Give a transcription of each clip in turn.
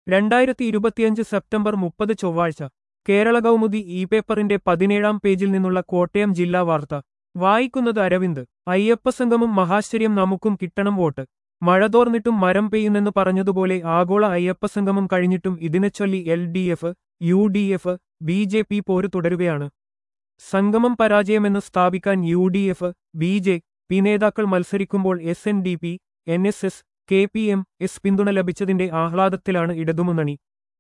രണ്ടായിരത്തി ഇരുപത്തിയഞ്ച് സെപ്റ്റംബർ മുപ്പത് ചൊവ്വാഴ്ച കേരള കൗമുദി ഇ പേപ്പറിന്റെ പതിനേഴാം പേജിൽ നിന്നുള്ള കോട്ടയം ജില്ലാ വാർത്ത വായിക്കുന്നത് അരവിന്ദ് അയ്യപ്പസംഗമം മഹാശ്ചര്യം നമുക്കും കിട്ടണം വോട്ട് മഴ തോർന്നിട്ടും മരം പെയ്യുന്നെന്ന് പറഞ്ഞതുപോലെ ആഗോള അയ്യപ്പസംഗമം കഴിഞ്ഞിട്ടും ഇതിനെച്ചൊല്ലി L D F U D F B J P പോര് തുടരുകയാണ് സംഗമം പരാജയമെന്ന് സ്ഥാപിക്കാൻ U D F B J P നേതാക്കൾ മത്സരിക്കുമ്പോൾ S N D P N S S K P M S പിന്തുണ ലഭിച്ചതിന്റെ ആഹ്ലാദത്തിലാണ് ഇടതുമുന്നണി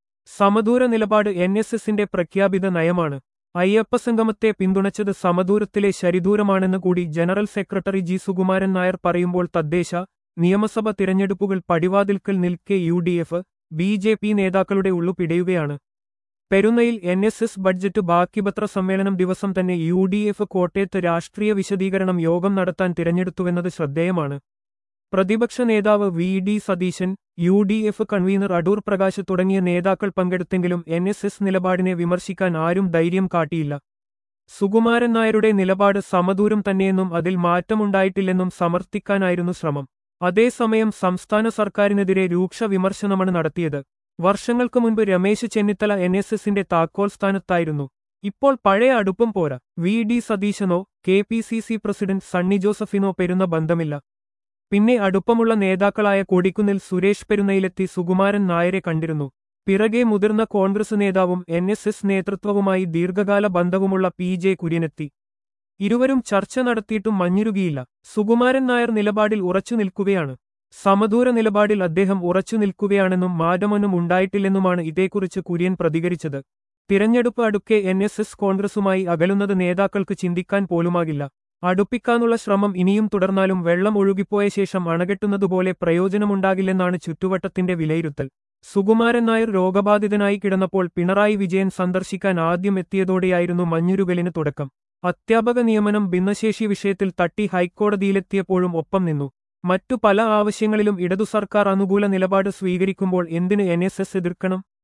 സമദൂര നിലപാട് എൻ എസ് എസിന്റെ പ്രഖ്യാപിത നയമാണ് അയ്യപ്പസംഗമത്തെ പിന്തുണച്ചത് സമദൂരത്തിലെ ശരിദൂരമാണെന്ന് കൂടി general secretary G Sukumaran Nair പറയുമ്പോൾ തദ്ദേശ നിയമസഭ തിരഞ്ഞെടുപ്പുകൾ പടിവാതിൽക്കൽ നിൽക്കെ U D F B J P നേതാക്കളുടെ ഉള്ളു പിടയുകയാണ് പെരുന്നയിൽ എൻ എസ് എസ് ബഡ്ജറ്റ് ബാക്കിപത്ര സമ്മേളനം ദിവസം തന്നെ യു ഡി എഫ് കോട്ടയത്ത് രാഷ്ട്രീയ വിശദീകരണം യോഗം നടത്താൻ തിരഞ്ഞെടുത്തുവെന്നത് ശ്രദ്ധേയമാണ് പ്രതിപക്ഷ നേതാവ് V D Satheesan U D F convener Adoor Prakash തുടങ്ങിയ നേതാക്കൾ പങ്കെടുത്തെങ്കിലും എൻ എസ് എസ് നിലപാടിനെ വിമർശിക്കാൻ ആരും ധൈര്യം കാട്ടിയില്ല സുകുമാരൻ നായരുടെ നിലപാട് സമദൂരം തന്നെയെന്നും അതിൽ മാറ്റമുണ്ടായിട്ടില്ലെന്നും സമർത്ഥിക്കാനായിരുന്നു ശ്രമം അതേസമയം സംസ്ഥാന സർക്കാരിനെതിരെ രൂക്ഷ വിമർശനമാണ് നടത്തിയത് വർഷങ്ങൾക്ക് മുൻപ് രമേശ് ചെന്നിത്തല എൻ എസ് എസിന്റെ താക്കോൽ സ്ഥാനത്തായിരുന്നു ഇപ്പോൾ പഴയ അടുപ്പം പോരാ വി ഡി സതീശനോ K P C C president Sunny ജോസഫിനോ പെരുന്ന ബന്ധമില്ല പിന്നെ അടുപ്പമുള്ള നേതാക്കളായ കൊടിക്കുന്നിൽ സുരേഷ് പെരുന്നയിലെത്തി സുകുമാരൻ നായരെ കണ്ടിരുന്നു പിറകെ മുതിർന്ന കോൺഗ്രസ് നേതാവും എൻ എസ് എസ് നേതൃത്വവുമായി ദീർഘകാല ബന്ധവുമുള്ള പി ജെ കുര്യനെത്തി ഇരുവരും ചർച്ച നടത്തിയിട്ടും മഞ്ഞുരുകിയില്ല സുകുമാരൻ നായർ നിലപാടിൽ ഉറച്ചു നിൽക്കുകയാണ് സമദൂര നിലപാടിൽ അദ്ദേഹം ഉറച്ചു നിൽക്കുകയാണെന്നും മാറ്റമൊന്നും ഉണ്ടായിട്ടില്ലെന്നുമാണ് ഇതേക്കുറിച്ച് കുര്യൻ പ്രതികരിച്ചത് തിരഞ്ഞെടുപ്പ് അടുക്കെ എൻ എസ് എസ് കോൺഗ്രസുമായി അകലുന്നത് നേതാക്കൾക്ക് ചിന്തിക്കാൻ പോലുമാകില്ല അടുപ്പിക്കാനുള്ള ശ്രമം ഇനിയും തുടർന്നാലും വെള്ളം ഒഴുകിപ്പോയ ശേഷം അണകെട്ടുന്നതുപോലെ പ്രയോജനമുണ്ടാകില്ലെന്നാണ് ചുറ്റുവട്ടത്തിന്റെ വിലയിരുത്തൽ സുകുമാരൻ നായർ രോഗബാധിതനായി കിടന്നപ്പോൾ പിണറായി വിജയൻ സന്ദർശിക്കാൻ ആദ്യം എത്തിയതോടെയായിരുന്നു മഞ്ഞുരുകലിന് തുടക്കം അധ്യാപക നിയമനം ഭിന്നശേഷി വിഷയത്തിൽ തട്ടി ഹൈക്കോടതിയിലെത്തിയപ്പോഴും ഒപ്പം നിന്നു മറ്റു പല ആവശ്യങ്ങളിലും ഇടതു സർക്കാർ അനുകൂല നിലപാട് സ്വീകരിക്കുമ്പോൾ എന്തിന് എൻ എതിർക്കണം